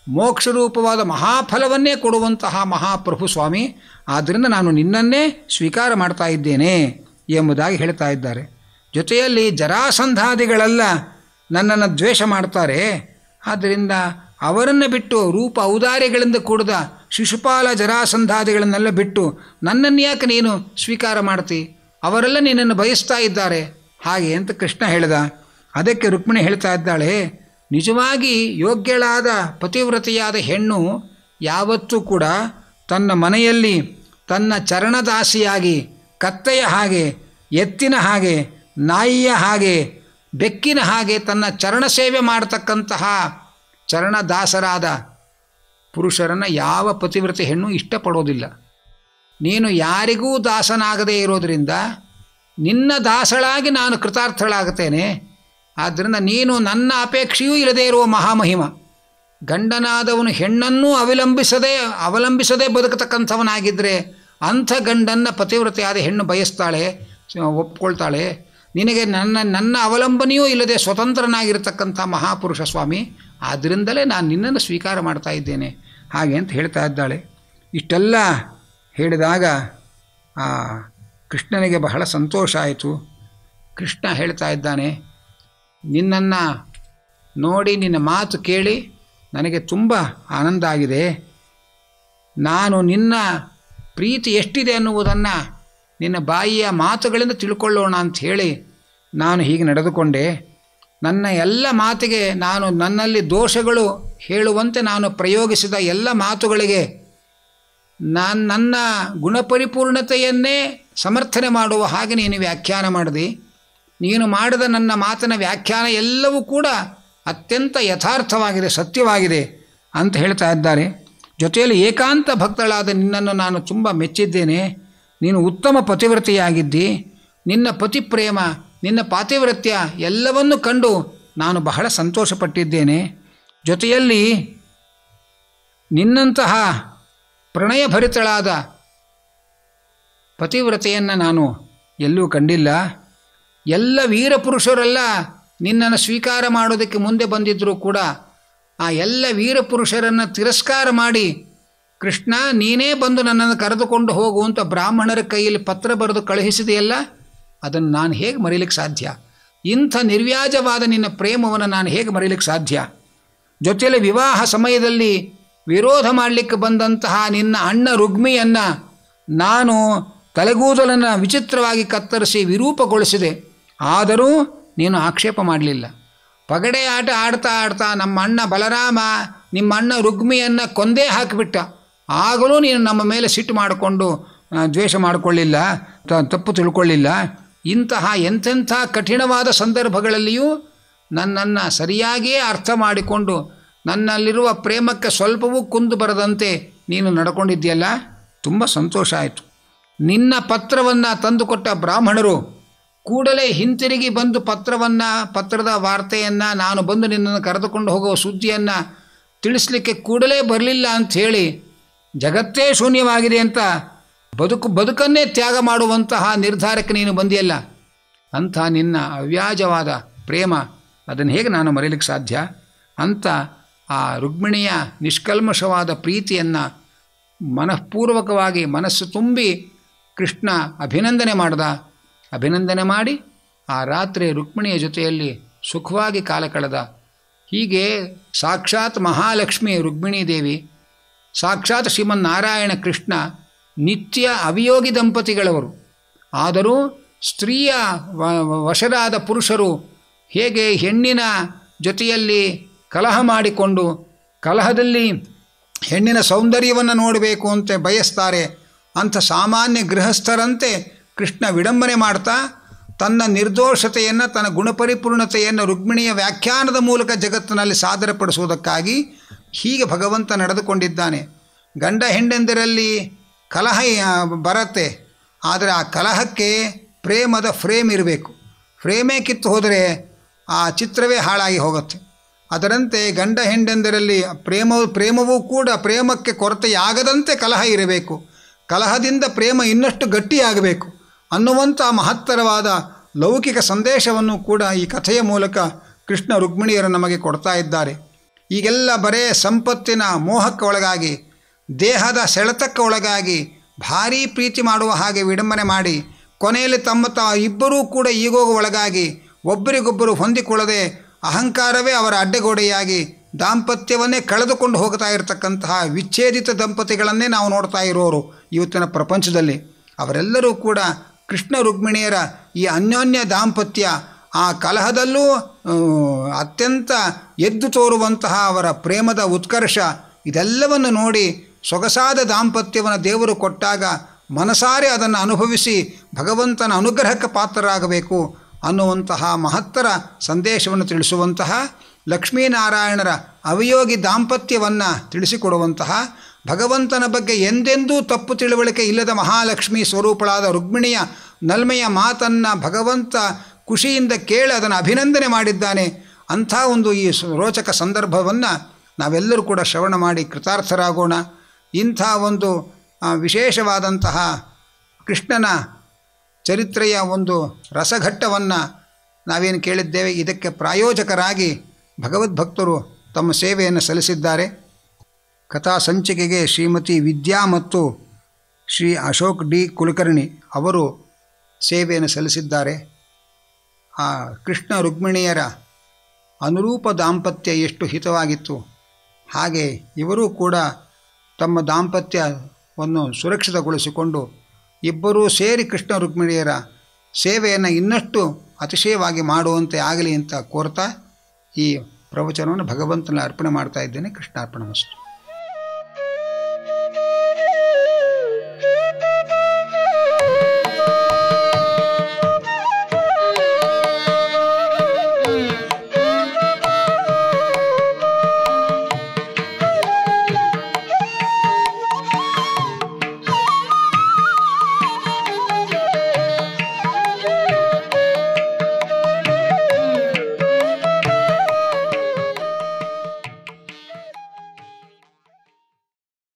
ಮೋಕ್ಷರೂಪವಾದ ಮಹಾಫಲವನ್ನೇ ಕೊಡುವಂತಹ ಮಹಾಪ್ರಭು ಸ್ವಾಮಿ ಆದ್ದರಿಂದ ನಾನು ನಿನ್ನನ್ನೇ ಸ್ವೀಕಾರ ಮಾಡ್ತಾ ಇದ್ದೇನೆ ಎಂಬುದಾಗಿ ಹೇಳ್ತಾ ಇದ್ದಾರೆ ಜೊತೆಯಲ್ಲಿ ಜರಾಸಂಧಾದಿಗಳೆಲ್ಲ ನನ್ನನ್ನು ದ್ವೇಷ ಮಾಡ್ತಾರೆ ಆದ್ದರಿಂದ ಅವರನ್ನು ಬಿಟ್ಟು ರೂಪ ಔದಾರ್ಯಗಳಿಂದ ಕೂಡಿದ ಶಿಶುಪಾಲ ಜರಾಸಂಧಾದಿಗಳನ್ನೆಲ್ಲ ಬಿಟ್ಟು ನನ್ನನ್ನು ಯಾಕೆ ನೀನು ಸ್ವೀಕಾರ ಮಾಡ್ತಿ ಅವರೆಲ್ಲ ನಿನ್ನನ್ನು ಬಯಸ್ತಾ ಇದ್ದಾರೆ ಹಾಗೆ ಅಂತ ಕೃಷ್ಣ ಹೇಳಿದ ಅದಕ್ಕೆ ರುಕ್ಮಿಣಿ ಹೇಳ್ತಾ ಇದ್ದಾಳೆ ನಿಜವಾಗಿ ಯೋಗ್ಯಳಾದ ಪತಿವ್ರತೆಯಾದ ಹೆಣ್ಣು ಯಾವತ್ತೂ ಕೂಡ ತನ್ನ ಮನೆಯಲ್ಲಿ ತನ್ನ ಚರಣದಾಸಿಯಾಗಿ ಕತ್ತೆಯ ಹಾಗೆ ಎತ್ತಿನ ಹಾಗೆ ನಾಯಿಯ ಹಾಗೆ ಬೆಕ್ಕಿನ ಹಾಗೆ ತನ್ನ ಚರಣ ಸೇವೆ ಮಾಡತಕ್ಕಂತಹ ಚರಣದಾಸರಾದ ಪುರುಷರನ್ನು ಯಾವ ಪತಿವ್ರತೆ ಹೆಣ್ಣು ಇಷ್ಟಪಡೋದಿಲ್ಲ ನೀನು ಯಾರಿಗೂ ದಾಸನಾಗದೇ ಇರೋದರಿಂದ ನಿನ್ನ ದಾಸಳಾಗಿ ನಾನು ಕೃತಾರ್ಥಳಾಗುತ್ತೇನೆ ಆದ್ದರಿಂದ ನೀನು ನನ್ನ ಅಪೇಕ್ಷೆಯೂ ಇಲ್ಲದೇ ಇರುವ ಮಹಾಮಹಿಮ ಗಂಡನಾದವನು ಹೆಣ್ಣನ್ನೂ ಅವಲಂಬಿಸದೆ ಅವಲಂಬಿಸದೇ ಬದುಕತಕ್ಕಂಥವನಾಗಿದ್ದರೆ ಅಂಥ ಗಂಡನ್ನು ಪತಿವ್ರತೆಯಾದ ಹೆಣ್ಣು ಬಯಸ್ತಾಳೆ ಒಪ್ಕೊಳ್ತಾಳೆ ನಿನಗೆ ನನ್ನ ನನ್ನ ಅವಲಂಬನೆಯೂ ಇಲ್ಲದೆ ಸ್ವತಂತ್ರನಾಗಿರತಕ್ಕಂಥ ಮಹಾಪುರುಷ ಸ್ವಾಮಿ ಆದ್ದರಿಂದಲೇ ನಾನು ನಿನ್ನನ್ನು ಸ್ವೀಕಾರ ಮಾಡ್ತಾ ಇದ್ದೇನೆ ಹಾಗೆ ಅಂತ ಹೇಳ್ತಾ ಇದ್ದಾಳೆ ಇಷ್ಟೆಲ್ಲ ಹೇಳಿದಾಗ ಆ ಕೃಷ್ಣನಿಗೆ ಬಹಳ ಸಂತೋಷ ಆಯಿತು ಕೃಷ್ಣ ಹೇಳ್ತಾ ಇದ್ದಾನೆ ನಿನ್ನನ್ನು ನೋಡಿ ನಿನ್ನ ಮಾತು ಕೇಳಿ ನನಗೆ ತುಂಬ ಆನಂದ ಆಗಿದೆ ನಾನು ನಿನ್ನ ಪ್ರೀತಿ ಎಷ್ಟಿದೆ ಅನ್ನುವುದನ್ನು ನಿನ್ನ ಬಾಯಿಯ ಮಾತುಗಳಿಂದ ತಿಳ್ಕೊಳ್ಳೋಣ ಅಂತ ಹೇಳಿ ನಾನು ಹೀಗೆ ನಡೆದುಕೊಂಡೆ ನನ್ನ ಎಲ್ಲ ಮಾತಿಗೆ ನಾನು ನನ್ನಲ್ಲಿ ದೋಷಗಳು ಹೇಳುವಂತೆ ನಾನು ಪ್ರಯೋಗಿಸಿದ ಎಲ್ಲ ಮಾತುಗಳಿಗೆ ನಾನು ನನ್ನ ಗುಣಪರಿಪೂರ್ಣತೆಯನ್ನೇ ಸಮರ್ಥನೆ ಮಾಡುವ ಹಾಗೆ ನೀನು ವ್ಯಾಖ್ಯಾನ ಮಾಡಿದೆ ನೀನು ಮಾಡಿದ ನನ್ನ ಮಾತಿನ ವ್ಯಾಖ್ಯಾನ ಎಲ್ಲವೂ ಕೂಡ ಅತ್ಯಂತ ಯಥಾರ್ಥವಾಗಿದೆ ಸತ್ಯವಾಗಿದೆ ಅಂತ ಹೇಳ್ತಾ ಇದ್ದಾರೆ ಜೊತೆಯಲ್ಲಿ ಏಕಾಂತ ಭಕ್ತಳಾದ ನಿನ್ನನ್ನು ನಾನು ತುಂಬ ಮೆಚ್ಚಿದ್ದೇನೆ ನೀನು ಉತ್ತಮ ಪತಿವ್ರತೆಯಾಗಿದ್ದಿ ನಿನ್ನ ಪತಿ ಪ್ರೇಮ ನಿನ್ನ ಪಾತಿವ್ರತ್ಯ ಎಲ್ಲವನ್ನು ಕಂಡು ನಾನು ಬಹಳ ಸಂತೋಷಪಟ್ಟಿದ್ದೇನೆ ಜೊತೆಯಲ್ಲಿ ನಿನ್ನಂತಹ ಪ್ರಣಯಭರಿತಳಾದ ಪತಿವ್ರತೆಯನ್ನು ನಾನು ಎಲ್ಲೂ ಕಂಡಿಲ್ಲ ಎಲ್ಲ ವೀರಪುರುಷರೆಲ್ಲ ನಿನ್ನನ್ನು ಸ್ವೀಕಾರ ಮಾಡೋದಕ್ಕೆ ಮುಂದೆ ಬಂದಿದ್ದರೂ ಕೂಡ ಆ ಎಲ್ಲ ವೀರಪುರುಷರನ್ನು ತಿರಸ್ಕಾರ ಮಾಡಿ ಕೃಷ್ಣ ನೀನೇ ಬಂದು ನನ್ನನ್ನು ಕರೆದುಕೊಂಡು ಹೋಗು ಅಂತ ಬ್ರಾಹ್ಮಣರ ಕೈಯಲ್ಲಿ ಪತ್ರ ಬರೆದು ಕಳುಹಿಸಿದೆಯಲ್ಲ ಅದನ್ನು ನಾನು ಹೇಗೆ ಮರೀಲಿಕ್ಕೆ ಸಾಧ್ಯ ಇಂಥ ನಿರ್ವ್ಯಾಜವಾದ ನಿನ್ನ ಪ್ರೇಮವನ್ನು ನಾನು ಹೇಗೆ ಮರೀಲಿಕ್ಕೆ ಸಾಧ್ಯ ಜೊತೆಯಲ್ಲಿ ವಿವಾಹ ಸಮಯದಲ್ಲಿ ವಿರೋಧ ಮಾಡಲಿಕ್ಕೆ ಬಂದಂತಹ ನಿನ್ನ ಅಣ್ಣ ರುಗ್ಮಿಯನ್ನು ನಾನು ತಲೆಗೂದಲನ್ನು ವಿಚಿತ್ರವಾಗಿ ಕತ್ತರಿಸಿ ವಿರೂಪಗೊಳಿಸಿದೆ ಆದರೂ ನೀನು ಆಕ್ಷೇಪ ಮಾಡಲಿಲ್ಲ ಪಗಡೆ ಆಟ ಆಡ್ತಾ ಆಡ್ತಾ ನಮ್ಮ ಅಣ್ಣ ಬಲರಾಮ ನಿಮ್ಮ ಅಣ್ಣ ರುಗ್ಮಿಯನ್ನು ಕೊಂದೇ ಹಾಕಿಬಿಟ್ಟ ಆಗಲೂ ನೀನು ನಮ್ಮ ಮೇಲೆ ಸಿಟ್ಟು ಮಾಡಿಕೊಂಡು ಆ, ದ್ವೇಷ ಮಾಡಿಕೊಳ್ಳಿಲ್ಲ ತ- ತಪ್ಪು ತಿಳ್ಕೊಳ್ಳಿಲ್ಲ ಇಂತಹ ಎಂತೆಂಥ ಕಠಿಣವಾದ ಸಂದರ್ಭಗಳಲ್ಲಿಯೂ ನನ್ನನ್ನು ಸರಿಯಾಗಿಯೇ ಅರ್ಥ ಮಾಡಿಕೊಂಡು ನನ್ನಲ್ಲಿರುವ ಪ್ರೇಮಕ್ಕೆ ಸ್ವಲ್ಪವೂ ಕುಂದು ಬರದಂತೆ ನೀನು ನಡ್ಕೊಂಡಿದ್ದೀಯಲ್ಲ ತುಂಬ ಸಂತೋಷ ಆಯಿತು ನಿನ್ನ ಪತ್ರವನ್ನು ತಂದುಕೊಟ್ಟ ಬ್ರಾಹ್ಮಣರು ಕೂಡಲೇ ಹಿಂತಿರುಗಿ ಬಂದು ಪತ್ರವನ್ನು ಪತ್ರದ ವಾರ್ತೆಯನ್ನು ನಾನು ಬಂದು ನಿನ್ನನ್ನು ಕರೆದುಕೊಂಡು ಹೋಗುವ ಸುದ್ದಿಯನ್ನು ತಿಳಿಸ್ಲಿಕ್ಕೆ ಕೂಡಲೇ ಬರಲಿಲ್ಲ ಅಂಥೇಳಿ ಜಗತ್ತೇ ಶೂನ್ಯವಾಗಿದೆ ಅಂತ ಬದುಕು ಬದುಕನ್ನೇ ತ್ಯಾಗ ಮಾಡುವಂತಹ ನಿರ್ಧಾರಕ್ಕೆ ನೀನು ಬಂದಿಯಲ್ಲ ಅಂಥ ನಿನ್ನ ಅವ್ಯಾಜವಾದ ಪ್ರೇಮ ಅದನ್ನು ಹೇಗೆ ನಾನು ಮರೀಲಿಕ್ಕೆ ಸಾಧ್ಯ ಅಂತ ಆ ರುಕ್ಮಿಣಿಯ ನಿಷ್ಕಲ್ಮಶವಾದ ಪ್ರೀತಿಯನ್ನು ಮನಃಪೂರ್ವಕವಾಗಿ ಮನಸ್ಸು ತುಂಬಿ ಕೃಷ್ಣ ಅಭಿನಂದನೆ ಮಾಡ್ದ ಅಭಿನಂದನೆ ಮಾಡಿ ಆ ರಾತ್ರಿ ರುಕ್ಮಿಣಿಯ ಜೊತೆಯಲ್ಲಿ ಸುಖವಾಗಿ ಕಾಲ ಕಳೆದ ಹೀಗೆ ಸಾಕ್ಷಾತ್ ಮಹಾಲಕ್ಷ್ಮಿ ರುಕ್ಮಿಣೀ ದೇವಿ ಸಾಕ್ಷಾತ್ ಶ್ರೀಮನ್ನಾರಾಯಣ ಕೃಷ್ಣ ನಿತ್ಯ ಅವಿಯೋಗಿ ದಂಪತಿಗಳವರು ಆದರೂ ಸ್ತ್ರೀಯ ವ- ವಶರಾದ ಪುರುಷರು ಹೇಗೆ ಹೆಣ್ಣಿನ ಜೊತೆಯಲ್ಲಿ ಕಲಹ ಮಾಡಿಕೊಂಡು ಕಲಹದಲ್ಲಿ ಹೆಣ್ಣಿನ ಸೌಂದರ್ಯವನ್ನು ನೋಡಬೇಕು ಅಂತ ಬಯಸ್ತಾರೆ ಅಂಥ ಸಾಮಾನ್ಯ ಗೃಹಸ್ಥರಂತೆ ಕೃಷ್ಣ ವಿಡಂಬನೆ ಮಾಡ್ತಾ ತನ್ನ ನಿರ್ದೋಷತೆಯನ್ನು ತನ್ನ ಗುಣಪರಿಪೂರ್ಣತೆಯನ್ನು ರುಕ್ಮಿಣಿಯ ವ್ಯಾಖ್ಯಾನದ ಮೂಲಕ ಜಗತ್ತಿನಲ್ಲಿ ಸಾದರಪಡಿಸುವುದಕ್ಕಾಗಿ ಹೀಗೆ ಭಗವಂತ ನಡೆದುಕೊಂಡಿದ್ದಾನೆ ಗಂಡ ಹೆಂಡಂದಿರಲ್ಲಿ ಕಲಹ ಆ, ಬರತ್ತೆ ಆದರೆ ಆ ಕಲಹಕ್ಕೆ ಪ್ರೇಮದ ಫ್ರೇಮ್ ಇರಬೇಕು ಫ್ರೇಮೇ ಕಿತ್ತು ಹೋದರೆ ಆ ಚಿತ್ರವೇ ಹಾಳಾಗಿ ಹೋಗುತ್ತೆ ಅದರಂತೆ ಗಂಡ ಹೆಂಡಂದರಲ್ಲಿ ಪ್ರೇಮ ಪ್ರೇಮವೂ ಕೂಡ ಪ್ರೇಮಕ್ಕೆ ಕೊರತೆಯಾಗದಂತೆ ಕಲಹ ಇರಬೇಕು ಕಲಹದಿಂದ ಪ್ರೇಮ ಇನ್ನಷ್ಟು ಗಟ್ಟಿಯಾಗಬೇಕು ಅನ್ನುವಂಥ ಮಹತ್ತರವಾದ ಲೌಕಿಕ ಸಂದೇಶವನ್ನು ಕೂಡ ಈ ಕಥೆಯ ಮೂಲಕ ಕೃಷ್ಣ ರುಕ್ಮಿಣಿಯರು ನಮಗೆ ಕೊಡ್ತಾ ಇದ್ದಾರೆ ಈಗೆಲ್ಲ ಬರೇ ಸಂಪತ್ತಿನ ಮೋಹಕ್ಕೆ ಒಳಗಾಗಿ ದೇಹದ ಸೆಳೆತಕ್ಕೆ ಒಳಗಾಗಿ ಭಾರೀ ಪ್ರೀತಿ ಮಾಡುವ ಹಾಗೆ ವಿಡಂಬನೆ ಮಾಡಿ ಕೊನೆಯಲ್ಲಿ ತಮ್ಮ ತ ಇಬ್ಬರೂ ಕೂಡ ಈಗೋಗ ಒಳಗಾಗಿ ಒಬ್ಬರಿಗೊಬ್ಬರು ಹೊಂದಿಕೊಳ್ಳದೆ ಅಹಂಕಾರವೇ ಅವರ ಅಡ್ಡಗೋಡೆಯಾಗಿ ದಾಂಪತ್ಯವನ್ನೇ ಕಳೆದುಕೊಂಡು ಹೋಗ್ತಾ ಇರತಕ್ಕಂತಹ ವಿಚ್ಛೇದಿತ ದಂಪತಿಗಳನ್ನೇ ನಾವು ನೋಡ್ತಾ ಇರೋರು ಇವತ್ತಿನ ಪ್ರಪಂಚದಲ್ಲಿ ಅವರೆಲ್ಲರೂ ಕೂಡ ಕೃಷ್ಣ ರುಕ್ಮಿಣಿಯರ ಈ ಅನ್ಯೋನ್ಯ ದಾಂಪತ್ಯ ಆ ಕಲಹದಲ್ಲೂ ಆ, ಅತ್ಯಂತ ಎದ್ದು ತೋರುವಂತಹ ಅವರ ಪ್ರೇಮದ ಉತ್ಕರ್ಷ ಇದೆಲ್ಲವನ್ನು ನೋಡಿ ಸೊಗಸಾದ ದಾಂಪತ್ಯವನ್ನು ದೇವರು ಕೊಟ್ಟಾಗ ಮನಸಾರೆ ಅದನ್ನು ಅನುಭವಿಸಿ ಭಗವಂತನ ಅನುಗ್ರಹಕ್ಕೆ ಪಾತ್ರರಾಗಬೇಕು ಅನ್ನುವಂತಹ ಮಹತ್ತರ ಸಂದೇಶವನ್ನು ತಿಳಿಸುವಂತಹ ಲಕ್ಷ್ಮೀನಾರಾಯಣರ ಅವಯೋಗಿ ದಾಂಪತ್ಯವನ್ನು ತಿಳಿಸಿಕೊಡುವಂತಹ ಭಗವಂತನ ಬಗ್ಗೆ ಎಂದೆಂದೂ ತಪ್ಪು ತಿಳುವಳಿಕೆ ಇಲ್ಲದ ಮಹಾಲಕ್ಷ್ಮಿ ಸ್ವರೂಪಳಾದ ರುಕ್ಮಿಣಿಯ ನಲ್ಮೆಯ ಮಾತನ್ನು ಭಗವಂತ ಖುಷಿಯಿಂದ ಕೇಳಿ ಅದನ್ನು ಅಭಿನಂದನೆ ಮಾಡಿದ್ದಾನೆ ಅಂಥ ಒಂದು ಈ ಸ- ರೋಚಕ ಸಂದರ್ಭವನ್ನು ನಾವೆಲ್ಲರೂ ಕೂಡ ಶ್ರವಣ ಮಾಡಿ ಕೃತಾರ್ಥರಾಗೋಣ ಇಂಥ ಒಂದು ಆ, ವಿಶೇಷವಾದಂತಹ ಕೃಷ್ಣನ ಚರಿತ್ರೆಯ ಒಂದು ರಸಘಟ್ಟವನ್ನು ನಾವೇನು ಕೇಳಿದ್ದೇವೆ ಇದಕ್ಕೆ ಪ್ರಾಯೋಜಕರಾಗಿ ಭಗವದ್ಭಕ್ತರು ತಮ್ಮ ಸೇವೆಯನ್ನು ಸಲ್ಲಿಸಿದ್ದಾರೆ ಕಥಾ ಸಂಚಿಕೆಗೆ ಶ್ರೀಮತಿ ವಿದ್ಯಾ ಮತ್ತು ಶ್ರೀ ಅಶೋಕ್ ಡಿ ಕುಲಕರ್ಣಿ ಅವರು ಸೇವೆಯನ್ನು ಸಲ್ಲಿಸಿದ್ದಾರೆ ಆ ಕೃಷ್ಣ ರುಕ್ಮಿಣಿಯರ ಅನುರೂಪ ದಾಂಪತ್ಯ ಎಷ್ಟು ಹಿತವಾಗಿತ್ತು ಹಾಗೆ ಇವರೂ ಕೂಡ ತಮ್ಮ ದಾಂಪತ್ಯವನ್ನು ಸುರಕ್ಷಿತಗೊಳಿಸಿಕೊಂಡು ಇಬ್ಬರೂ ಸೇರಿ ಕೃಷ್ಣ ರುಕ್ಮಿಣಿಯರ ಸೇವೆಯನ್ನು ಇನ್ನಷ್ಟು ಅತಿಶಯವಾಗಿ ಮಾಡುವಂತೆ ಆಗಲಿ ಅಂತ ಕೋರ್ತಾ ಈ ಪ್ರವಚನವನ್ನು ಭಗವಂತನ ಅರ್ಪಣೆ ಮಾಡ್ತಾ ಇದ್ದೇನೆ ಕೃಷ್ಣಾರ್ಪಣ ಮಸ್ತು